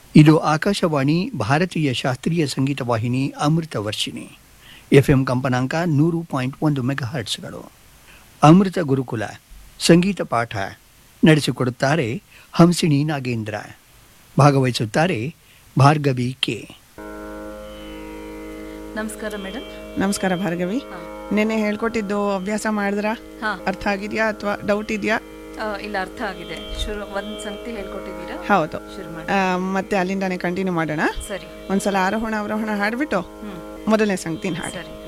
ಇದು ಆಕಾಶವಾಣಿ ಭಾರತೀಯ ಶಾಸ್ತ್ರೀಯ ಸಂಗೀತ ವಾಹಿನಿ ಅಮೃತ ವರ್ಷಿಣಿ ಎಫ್ಎಂ ಕಂಪನಾಂಕ ನೂರು ಪಾಯಿಂಟ್ ಒಂದು ಮೆಗಾ ಹರ್ಟ್ಸ್ಗಳು ಅಮೃತ ಗುರುಕುಲ ಸಂಗೀತ ಪಾಠ ನಡೆಸಿಕೊಡುತ್ತಾರೆ ಹಂಸಿಣಿ ನಾಗೇಂದ್ರ ಭಾಗವಹಿಸುತ್ತಾರೆ ಭಾರ್ಗವಿ ಕೆ ನಮಸ್ಕಾರ ಮೇಡಮ್ ನಮಸ್ಕಾರ ಭಾರ್ಗವಿ ಹಾ. ನಿನ್ನೆ ಹೇಳ್ಕೊಟ್ಟಿದ್ದು ಅಭ್ಯಾಸ ಮಾಡಿದ್ರಾ ಹಾ ಅರ್ಥ ಆಗಿದ್ಯಾ ಅಥವಾ ಡೌಟ್ ಇದೆಯಾ ಆ, ಇಲ್ಲ ಅರ್ಥ ಆಗಿದೆ ಶುರು ಒಂದ್ ಸಂಗತಿ ಹೇಳ್ಕೊಟ್ಟಿದ್ದೀರಾ ಹೌದು ಶುರು ಮಾಡಿ ಆ, ಮತ್ತೆ ಅಲ್ಲಿಂದಾನೆ ಕಂಟಿನ್ಯೂ ಮಾಡೋಣ ಸರಿ ಒಂದ್ಸಲ ಆರೋಹಣ ಅವರೋಹಣ ಹಾಡ್ಬಿಟ್ಟು ಹ್ಮ್ ಮೊದಲನೇ ಸಂಗತಿನ ಹಾಡು ಸರಿ